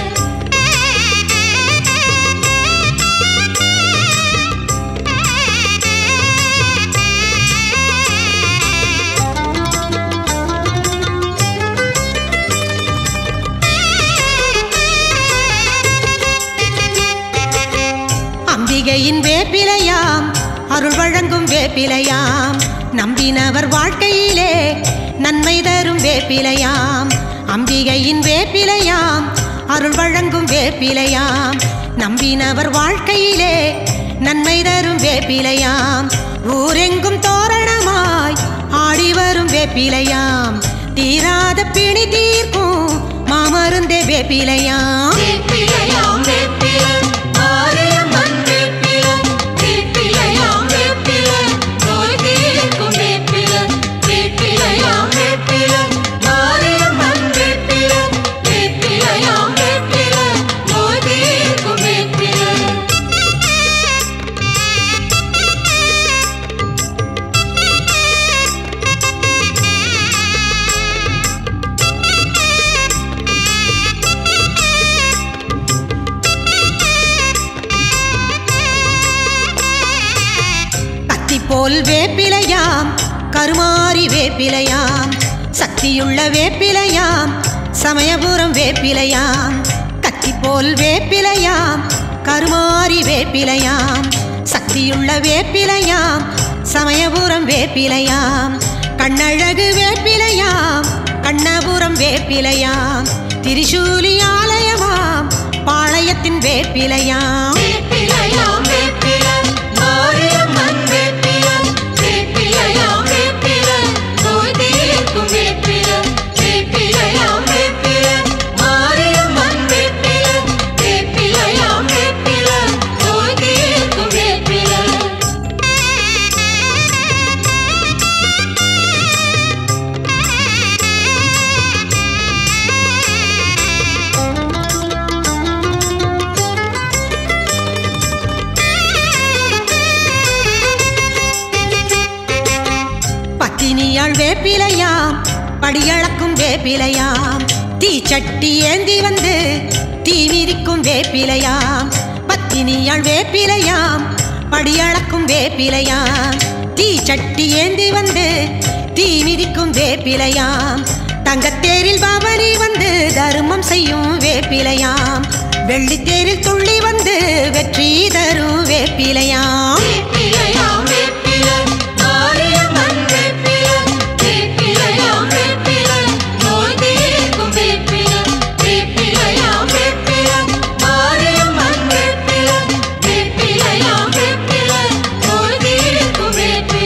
அம்பிகையின் வேப்பிலையாம் அருள் வழங்கும் வேப்பிலையாம் நம்பினவர் வாழ்க்கையிலே நன்மை தரும் வேப்பிலையாம் அம்பிகையின் வேப்பிலையாம் அருள் வழங்கும் வேப்பிலையாம் நம்பினவர் வாழ்க்கையிலே நன்மை தரும் வேப்பிலையாம் ஊரெங்கும் தோரணமாய் ஆடி வரும் வேப்பிலையாம் தீராத பிணி தீர்க்கும் மாமருந்தே வேப்பிலையாம் வேப்பிலையாம் வேப்பில மாரியம்மன் வேப்பில வேப்பிலையாம் வேப்பில நோய் தீர்க்கும் வேப்பில வேப்பிலையாம் வேப்பில மாரியம்மன் வேப்பில வேப்பிலையாம் வேப்பில நோய் தீர்க்கும் வேப்பில கத்தி போல் வேப்பிலையாம் கருமாரி வேப்பிலையாம் சக்தியுள்ள வேப்பிலையாம் சமயபுரம் வேப்பிலையாம் கத்தி போல் வேப்பிலையாம் கருமாரி வேப்பிலையாம் சக்தியுள்ள வேப்பிலையாம் சமயபுரம் வேப்பிலையாம் கண்ணழகு வேப்பிலையாம் கண்ணபுரம் வேப்பிலையாம் திரிசூலி ஆலயமாம் பாளையத்தின் வேப்பிலையாம் வேப்பிலையாம் வேப்பில மாரியம்மன் வேப்பில வேப்பிலையாம் வேப்பில நோய் தீர்க்கும் வேப்பில வேப்பிலையாம் வேப்பில மாரியம்மன் வேப்பில வேப்பிலையாம் வேப்பில நோய் தீர்க்கும் வேப்பில பத்தினியாள் வேப்பிலையாம் படியளக்கும் வேப்பிலையாம் தீச்சட்டி ஏந்தி வந்து தீ மிதிக்கும் வேப்பிலையாம் பத்தினியாள் வேப்பிலையாம் படியளக்கும் வேப்பிலையாம் தீச்சட்டி ஏந்தி வந்து தீ மிதிக்கும் வேப்பிலையாம் தங்கத்தேரில் பவனி வந்து தருமம் செய்யும் வேப்பிலையாம் வெள்ளித்தேரில் துள்ளி வந்து வெற்றி தரும் வேப்பிலையாம் வேப்பிலையாம் வேப்பில மாரியம்மன் வேப்பில வேப்பிலையாம் வேப்பில நோய் தீர்க்கும் வேப்பில வேப்பிலையாம் வேப்பில மாரியம்மன் வேப்பில வேப்பிலையாம் வேப்பில நோய் தீர்க்கும் வேப்பில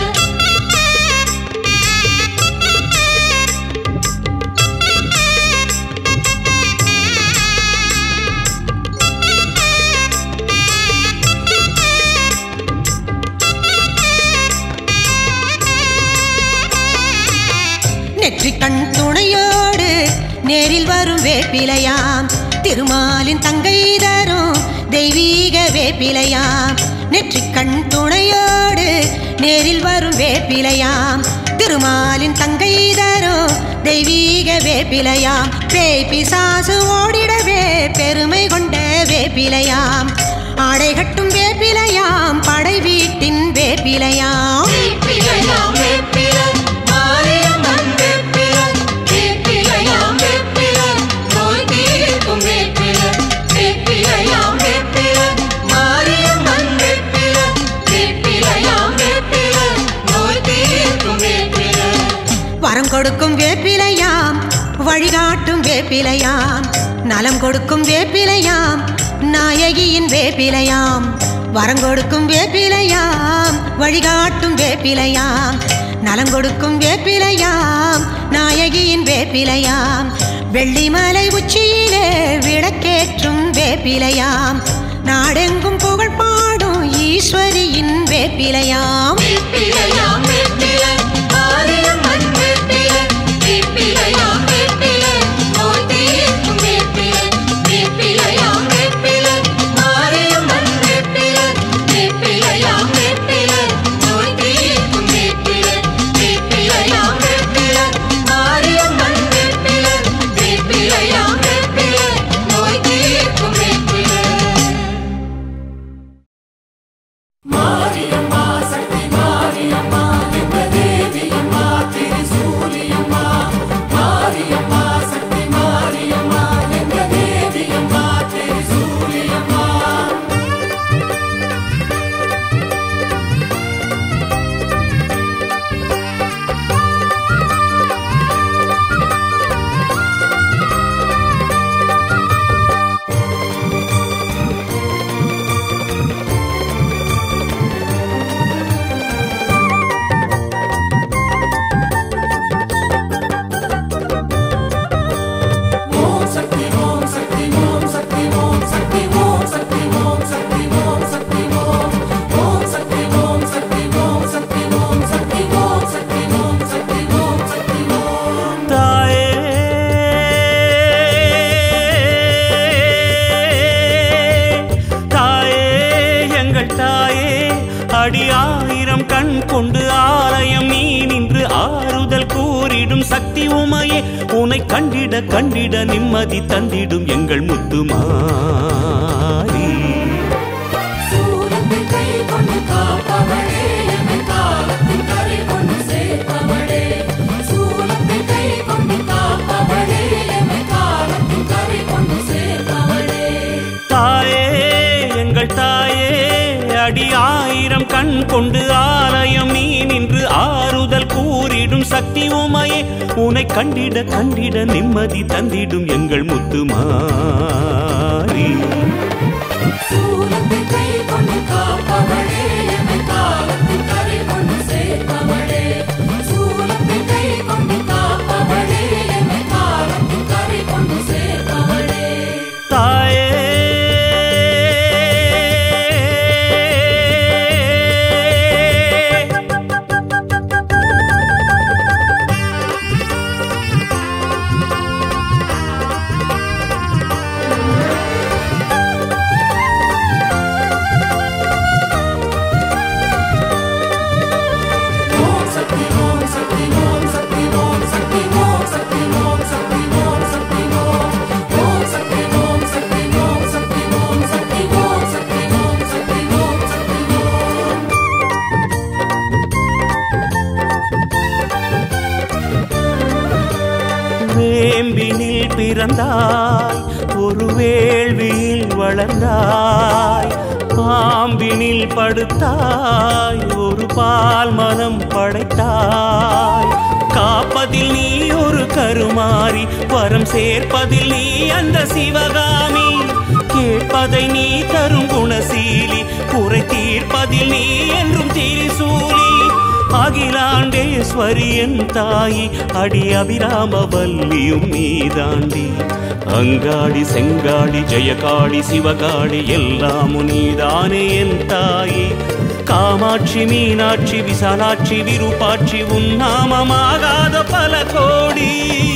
நெற்றிக் கண் துணையோடு நேரில் வரும் வேப்பிலையாம் திருமாலின் தங்கை தரும் தெய்வீக வேப்பிலையாம் நெற்றிக் கண் துணையோடு நேரில் வரும் வேப்பிலையாம் திருமாலின் தங்கை தரும் தெய்வீக வேப்பிலையாம் பேய் பிசாசு ஓடிடவே பெருமை கொண்ட வேப்பிலையாம் ஆடை கட்டும் வேப்பிலையாம் படை வீட்டின் வேப்பிலையாம் வேப்பிலையாம் வேப்பில மாரியம்மன் வேப்பில வேப்பிலையாம் வேப்பில நோய் தீர்க்கும் வேப்பில வேப்பிலையாம் வேப்பில மாரியம்மன் வேப்பில வேப்பிலையாம் வேப்பில நோய் தீர்க்கும் வேப்பில வரம் கொடுக்கும் வேப்பிலையாம் வழிகாட்டும் வேப்பிலையாம் நலம் கொடுக்கும் வேப்பிலையாம் நாயகியின் வேப்பிலையாம் வரம் கொடுக்கும் வேப்பிலையாம் வழிகாட்டும் வேப்பிலையாம் நலம் கொடுக்கும் வேப்பிலையாம் நாயகியின் வேப்பிலையாம் வெள்ளிமலை உச்சியிலே விளக்கேற்றும் வேப்பிலையாம் நாடெங்கும் புகழ் பாடும் ஈஸ்வரியின் வேப்பிலையாம் வேப்பிலையாம் வேப்பிலை மாரியம்மன் வேப்பிலை வேப்பிலையாம் வேப்பிலை நோய் தீர்க்கும் வேப்பிலை வேப்பிலையாம் வேப்பிலை மாரியம்மன் வேப்பிலை வேப்பிலையாம் வேப்பிலை நோய் தீர்க்கும் வேப்பிலை வேப்பிலையாம் வேப்பிலை மாரியம்மன் வேப்பிலை வேப்பிலையாம் வேப்பிலை நோய் தீர்க்கும் வேப்பிலை தாயே தாயே எங்கள் தாயே அடி ஆயிரம் கண் கொண்டு ஆலயம் நீ நின்று ஆறுதல் கூறிடும் சக்தி உமையே உனை கண்டிட கண்டிட நிம்மதி தந்திடும் எங்கள் முத்துமாரி தாயே எங்கள் தாயே அடி ஆயிரம் கண் கொண்டு ஆலயம் நீ நின்று ஆறுதல் கூறிடும் சக்தி உமையே உனை கண்டிட கண்டிட நிம்மதி தந்திடும் எங்கள் முத்துமாரி தாயே வேம்பினில் பிறந்தாய் ஒரு வேள்வியில் வளர்ந்தாய் பாம்பினில் படுத்தாய் ஒரு பால் மனம் படைத்தாய் காப்பதில் நீ ஒரு கருமாறி வரம் சேர்ப்பதில் நீ அந்த சிவகாமி கேட்பதை நீ தரும் குணசீலி குறை தீர்ப்பதில் நீ என்றும் திரிசூலி அகிலாண்டேஸ்வரி என் தாயி அடி அபிராம வல்லியும் நீதாண்டி அங்காடி செங்காடி ஜெயகாடி சிவகாடி எல்லாமும் நீதானே என் தாயி காமாட்சி மீனாட்சி விசாலாட்சி விருப்பாட்சி உன் நாமமாகாத பல கோடி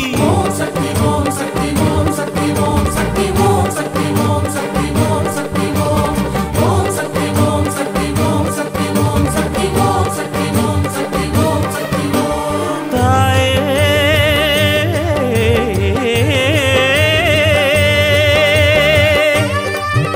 தாயே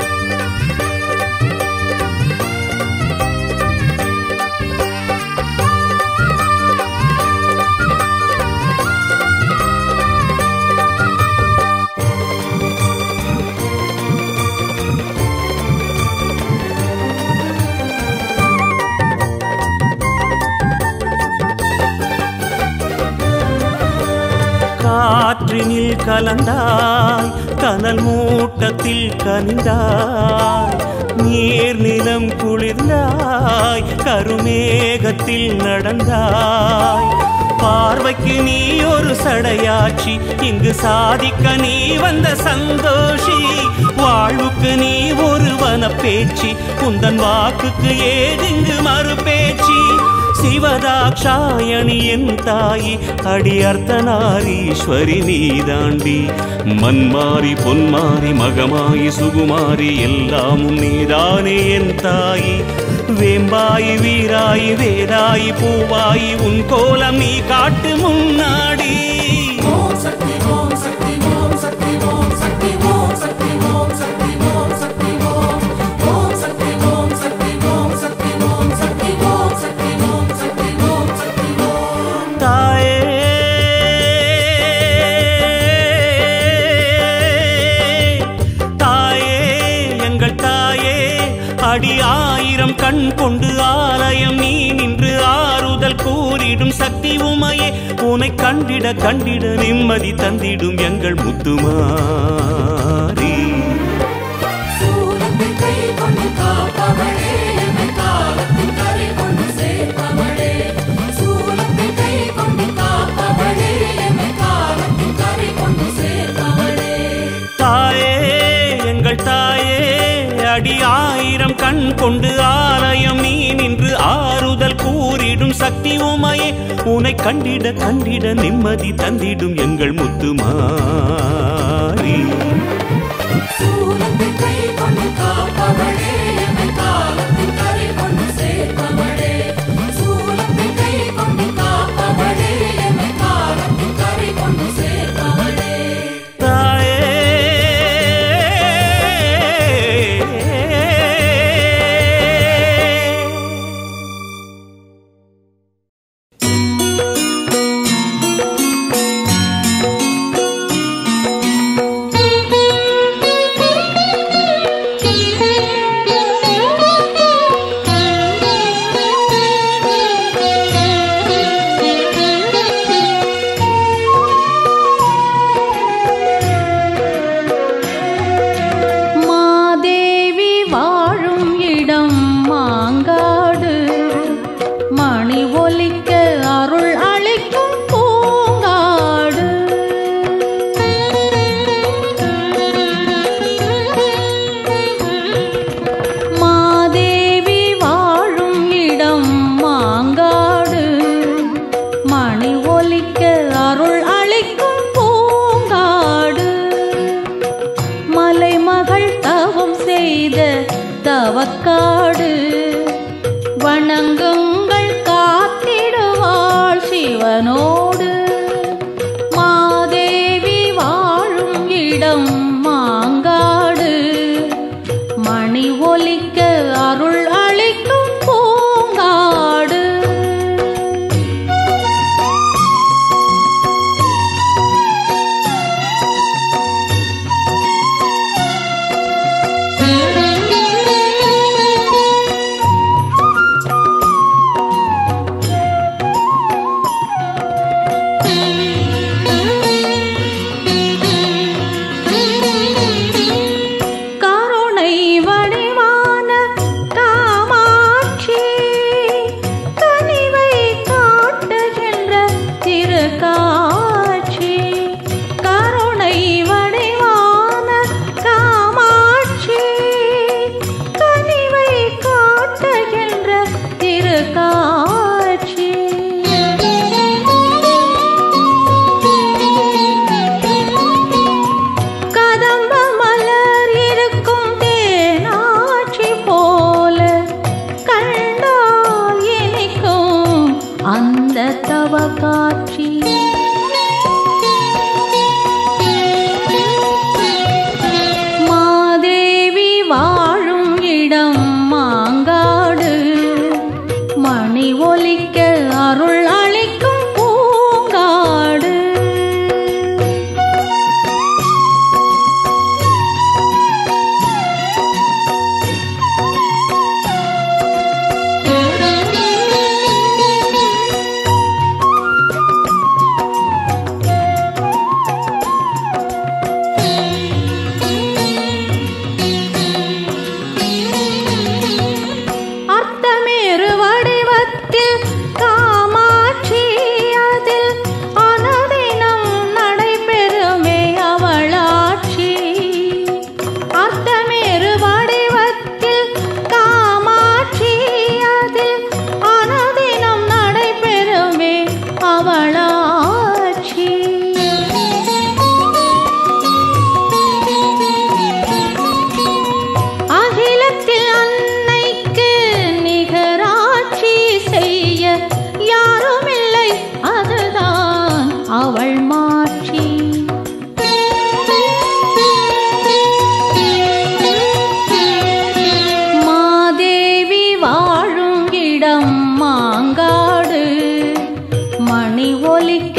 காற்றினில் கலந்தாய் கனல் மூட்டத்தில் கனிந்தாய் நீர் நிலம் குளிர்ந்தாய் கருமேகத்தில் நடந்தாய் பார்வைக்கு நீ ஒரு சடையாச்சி இங்கு சாதிக்க நீ வந்த சந்தோஷி வாழ்வுக்கு நீ ஒரு வனப்பேச்சி உந்தன் வாக்குக்கு ஏதிங்கு மறுபேச்சி சிவதாட்சாயணி என் தாயி அடி அர்த்தநாரீஸ்வரி நீதாண்டி மண்மாறி பொன்மாறி மகமாயி சுகுமாரி எல்லாமும் நீதானே என் தாயி வேம்பாயி வீராயி வேதாயி பூவாயி உன் கோலம் நீ காட்டு முன்னாடி ஓம் சக்தி ஓம் சக்தி ஓம் சக்தி ஓம் சக்தி ஓம் சக்தி ஓம் சக்தி ஓம் சக்தி ஓம் ஓம் சக்தி ஓம் சக்தி ஓம் சக்தி ஓம் சக்தி ஓம் சக்தி ஓம் சக்தி ஓம் சக்தி ஓம் தாயே தாயே எங்கள் தாயே அடி ஆயிரம் கண் கொண்டு ஆலயம் நீ நின்று ஆறுதல் கூறிடும் சக்தி உமையே உனை கண்டிட கண்டிட நிம்மதி தந்திடும் எங்கள் முத்துமாரி சூலத்தை கை கொண்டு காப்பவளே எமை காலத்தின் கரை கொண்டு சேர்ப்பவளே சூலத்தை கை கொண்டு காப்பவளே எமை காலத்தின் கரை கொண்டு சேர்ப்பவளே தாயே எங்கள் தாயே அடி ஆயிரம் கண் கொண்டு ஆலயம் நீ நின்று ஆறுதல் கூறிடும் சக்தி உமையே உனை கண்டிட கண்டிட நிம்மதி தந்திடும் எங்கள் முத்துமாரி சூலத்தை கை கொண்டு காப்பவளே எமை காலத்தின் கரை கொண்டு சேர்ப்பவளே சூலத்தை கை கொண்டு காப்பவளே எமை காலத்தின் கரை கொண்டு சேர்ப்பவளே தாயே மாதேவி வாழும் இடம் மாங்காடு மணி ஒலிக்க அருள் அளிக்கும் பூங்காடு மாதேவி வாழும் இடம் மாங்காடு மணி ஒலிக்க அருள் அளிக்கும் பூங்காடு மலைமகள் தவம் செய்த தவக்காடு வணங்குங்கள் காத்திடுவாள் சிவனோடு மாதேவி வாழும் இடம் மாங்காடு மணி ஒலிக்க அருள் அளிக்கும் பூங்காடு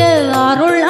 அருள்